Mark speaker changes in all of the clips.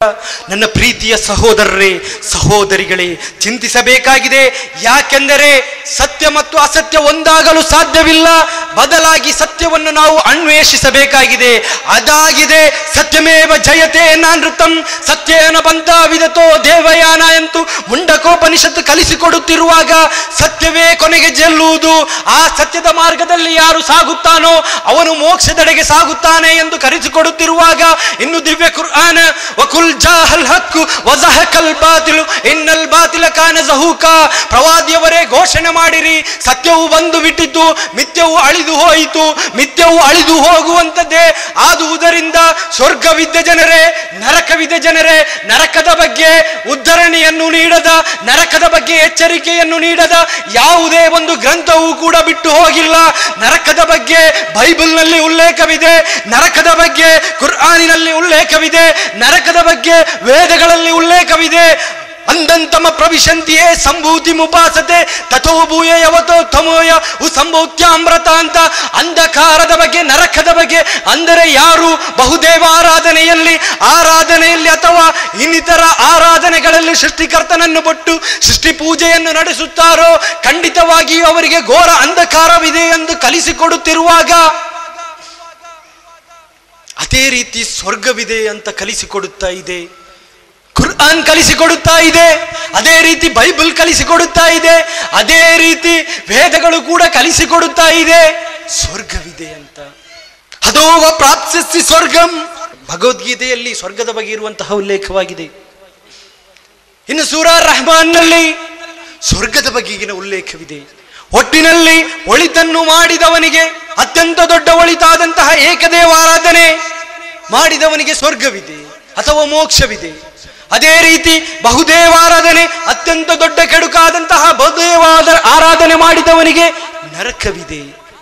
Speaker 1: ನನ್ನ ಪ್ರೀತಿಯ ಸಹೋದರರೇ ಸಹೋದರಿಗಳೇ ಚಿಂತಿಸಬೇಕಾಗಿದೆ ಯಾಕೆಂದರೆ ಸತ್ಯ ಮತ್ತು ಅಸತ್ಯ ಒಂದಾಗಲು ಸಾಧ್ಯವಿಲ್ಲ ಬದಲಾಗಿ ಸತ್ಯವನ್ನು ನಾವು ಅನ್ವೇಷಿಸಬೇಕಾಗಿದೆ ಅದಾಗಿದೆ ಸತ್ಯಮೇವ ಜಯತೆ ನಾನೃತಂ ಸತ್ಯೇನ ಬಂತ ವಿದತೋ ದೇವಯಾನ ಎಂದು ಮುಂಡಕೋಪನಿಷತ್ತು ಕಲಿಸಿಕೊಡುತ್ತಿರುವಾಗ ಸತ್ಯವೇ ಕೊನೆಗೆ ಗೆಲ್ಲುವುದು ಆ ಸತ್ಯದ ಮಾರ್ಗದಲ್ಲಿ ಯಾರು ಸಾಗುತ್ತಾನೋ ಅವನು ಮೋಕ್ಷದೆಡೆಗೆ ಸಾಗುತ್ತಾನೆ ಎಂದು ಕರೆಸಿಕೊಡುತ್ತಿರುವಾಗ ಇನ್ನು ದಿವ್ಯ ಕುರ್ಆನ ವಕುಲ್ ಜಾಹಲ್ ಹಕ್ಕು ವಜಹಕಲ್ ಬಾತಿಲು ಇನ್ನಲ್ ಬಾತಿಲ ಕಾನ ಜಹೂಕ ಪ್ರವಾದಿಯವರೇ ಘೋಷಣೆ ಮಾಡಿರಿ ಸತ್ಯವು ಬಂದು ಬಿಟ್ಟಿತು ಮಿಥ್ಯವು ಅಳಿದು ಹೋಯಿತು ಮಿಥ್ಯವು ಅಳಿದು ಹೋಗುವಂತದ್ದೇ ಆದುವುದರಿಂದ ಸ್ವರ್ಗವಿದ್ದ ಜನರೇ ನರಕವಿದ್ದ ಜನರೇ ನರಕದ ಬಗ್ಗೆ ಉದ್ಧರಣಿಯನ್ನು ನೀಡದ ನರಕದ ಬಗ್ಗೆ ಎಚ್ಚರಿಕೆಯನ್ನು ನೀಡದ ಯಾವುದೇ ಒಂದು ಗ್ರಂಥವೂ ಕೂಡ ಬಿಟ್ಟು ಹೋಗಿಲ್ಲ ನರಕದ ಬಗ್ಗೆ ಬೈಬಲ್ನಲ್ಲಿ ಉಲ್ಲೇಖವಿದೆ ನರಕದ ಬಗ್ಗೆ ಕುರ್ಆನಿನಲ್ಲಿ ಉಲ್ಲೇಖವಿದೆ ನರಕದ ಬಗ್ಗೆ ವೇದಗಳಲ್ಲಿ ಉಲ್ಲೇಖವಿದೆ ಅಂದಂತಮ ಪ್ರವಿಶಂತಿಯೇ ಸಂಭೂತಿ ಮುಪಾಸತೆ ತಥೋ ಭೂಯ ಯವತೋ ತಮೋಯ ಉ ಸಂಭೂತ್ಯಾಮೃತ ಅಂತ ಅಂಧಕಾರದ ಬಗ್ಗೆ ನರಕದ ಬಗ್ಗೆ ಅಂದರೆ ಯಾರು ಬಹುದೇವ ಆರಾಧನೆಯಲ್ಲಿ ಆರಾಧನೆಯಲ್ಲಿ ಅಥವಾ ಇನ್ನಿತರ ಆರಾಧನೆಗಳಲ್ಲಿ ಸೃಷ್ಟಿಕರ್ತನನ್ನು ಬಿಟ್ಟು ಸೃಷ್ಟಿ ಪೂಜೆಯನ್ನು ನಡೆಸುತ್ತಾರೋ ಖಂಡಿತವಾಗಿಯೂ ಅವರಿಗೆ ಘೋರ ಅಂಧಕಾರವಿದೆ ಎಂದು ಕಲಿಸಿಕೊಡುತ್ತಿರುವಾಗ ಅದೇ ರೀತಿ ಸ್ವರ್ಗವಿದೆ ಅಂತ ಕಲಿಸಿಕೊಡುತ್ತಾ ಇದೆ ಕುರ್ಆನ್ ಕಲಿಸಿಕೊಡುತ್ತಾ ಇದೆ ಅದೇ ರೀತಿ ಬೈಬಲ್ ಕಲಿಸಿಕೊಡುತ್ತಾ ಇದೆ ಅದೇ ರೀತಿ ವೇದಗಳು ಕೂಡ ಕಲಿಸಿಕೊಡುತ್ತಾ ಇದೆ ಸ್ವರ್ಗವಿದೆ ಅಂತ ಅದೋವ ಪ್ರಾಪ್ಸಿಸಿ ಸ್ವರ್ಗಂ ಭಗವದ್ಗೀತೆಯಲ್ಲಿ ಸ್ವರ್ಗದ ಬಗ್ಗೆ ಇರುವಂತಹ ಉಲ್ಲೇಖವಾಗಿದೆ ಇನ್ನು ಸೂರ ರಹಮಾನ್ನಲ್ಲಿ ಸ್ವರ್ಗದ ಬಗೆಗಿನ ಉಲ್ಲೇಖವಿದೆ ಒಟ್ಟಿನಲ್ಲಿ ಒಳಿತನ್ನು ಮಾಡಿದವನಿಗೆ ಅತ್ಯಂತ ದೊಡ್ಡ ಒಳಿತಾದಂತಹ ಏಕದೇವ ಆರಾಧನೆ ಮಾಡಿದವನಿಗೆ ಸ್ವರ್ಗವಿದೆ ಅಥವಾ ಮೋಕ್ಷವಿದೆ ಅದೇ ರೀತಿ ಬಹುದೇವಾರಾಧನೆ ಅತ್ಯಂತ ದೊಡ್ಡ ಕೆಡುಕಾದಂತಹ ಬಹುದೇವಾದ ಆರಾಧನೆ ಮಾಡಿದವನಿಗೆ ನರಕವಿದೆ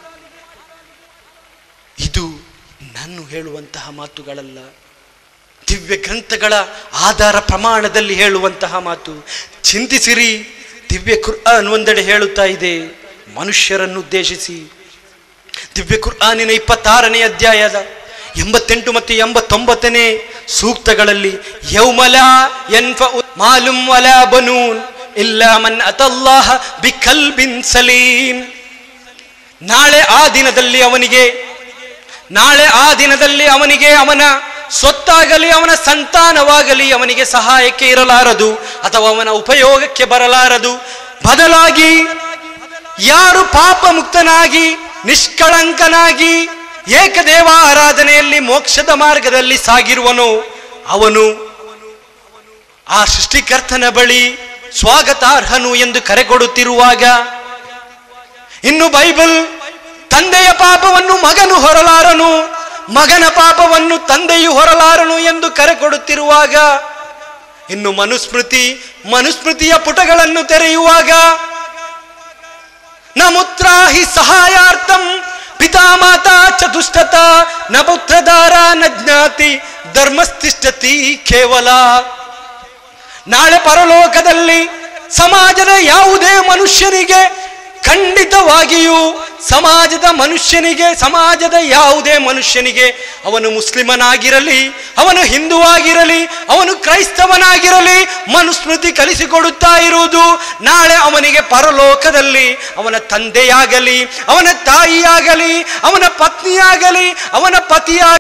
Speaker 1: ಇದು ನಾನು ಹೇಳುವಂತಹ ಮಾತುಗಳಲ್ಲ ದಿವ್ಯ ಗ್ರಂಥಗಳ ಆಧಾರ ಪ್ರಮಾಣದಲ್ಲಿ ಹೇಳುವಂತಹ ಮಾತು ಚಿಂತಿಸಿರಿ ದಿವ್ಯ ಕುರ್ಆನ್ ಒಂದೆಡೆ ಹೇಳುತ್ತಾ ಇದೆ ಮನುಷ್ಯರನ್ನು ಉದ್ದೇಶಿಸಿ ದಿವ್ಯ ಕುರ್ಆನಿನ ಇಪ್ಪತ್ತಾರನೇ ಅಧ್ಯಾಯದ ಎಂಬತ್ತೆಂಟು ಮತ್ತು ಎಂಬತ್ತೊಂಬತ್ತನೇ ಸೂಕ್ತಗಳಲ್ಲಿ ಯೌಮಲ ಎನ್ಫ ಮಾಲುಂ ವಲ ಬನೂನ್ ಇಲ್ಲ ಮನ್ ಅತಲ್ಲಾಹ ಬಿಕಲ್ ಬಿನ್ ಸಲೀಮ್ ನಾಳೆ ಆ ದಿನದಲ್ಲಿ ಅವನಿಗೆ ನಾಳೆ ಆ ದಿನದಲ್ಲಿ ಅವನಿಗೆ ಅವನ ಸ್ವತ್ತಾಗಲಿ ಅವನ ಸಂತಾನವಾಗಲಿ ಅವನಿಗೆ ಸಹಾಯಕ್ಕೆ ಇರಲಾರದು ಅಥವಾ ಅವನ ಉಪಯೋಗಕ್ಕೆ ಬರಲಾರದು ಬದಲಾಗಿ ಯಾರು ಪಾಪ ಮುಕ್ತನಾಗಿ ನಿಷ್ಕಳಂಕನಾಗಿ ಏಕದೇವ ಆರಾಧನೆಯಲ್ಲಿ ಮೋಕ್ಷದ ಮಾರ್ಗದಲ್ಲಿ ಸಾಗಿರುವನು ಅವನು ಆ ಸೃಷ್ಟಿಕರ್ತನ ಬಳಿ ಸ್ವಾಗತಾರ್ಹನು ಎಂದು ಕರೆ ಕೊಡುತ್ತಿರುವಾಗ ಇನ್ನು ಬೈಬಲ್ ತಂದೆಯ ಪಾಪವನ್ನು ಮಗನು ಹೊರಲಾರನು ಮಗನ ಪಾಪವನ್ನು ತಂದೆಯು ಹೊರಲಾರನು ಎಂದು ಕರೆ ಕೊಡುತ್ತಿರುವಾಗ ಇನ್ನು ಮನುಸ್ಮೃತಿ ಮನುಸ್ಮೃತಿಯ ಪುಟಗಳನ್ನು ತೆರೆಯುವಾಗ ನ ಮುತ್ರಾಹಿ ಸಹಾಯಾರ್ಥಂ ಪಿತಾ ಮಾತಾ ಚತುಷ್ಟತ ನ ಪುತ್ರದಾರ ನ ಜ್ಞಾತಿ ಧರ್ಮಸ್ಥಿಷ್ಠತಿ ಕೇವಲ ನಾಳೆ ಪರಲೋಕದಲ್ಲಿ ಸಮಾಜದ ಯಾವುದೇ ಮನುಷ್ಯನಿಗೆ ಖಂಡಿತವಾಗಿಯೂ ಸಮಾಜದ ಮನುಷ್ಯನಿಗೆ ಸಮಾಜದ ಯಾವುದೇ ಮನುಷ್ಯನಿಗೆ ಅವನು ಮುಸ್ಲಿಮನಾಗಿರಲಿ ಅವನು ಹಿಂದುವಾಗಿರಲಿ ಅವನು ಕ್ರೈಸ್ತವನಾಗಿರಲಿ ಮನುಸ್ಮೃತಿ ಕಲಿಸಿಕೊಡುತ್ತಾ ಇರುವುದು ನಾಳೆ ಅವನಿಗೆ ಪರಲೋಕದಲ್ಲಿ ಅವನ ತಂದೆಯಾಗಲಿ ಅವನ ತಾಯಿಯಾಗಲಿ ಅವನ ಪತ್ನಿಯಾಗಲಿ ಅವನ ಪತಿಯಾಗಲಿ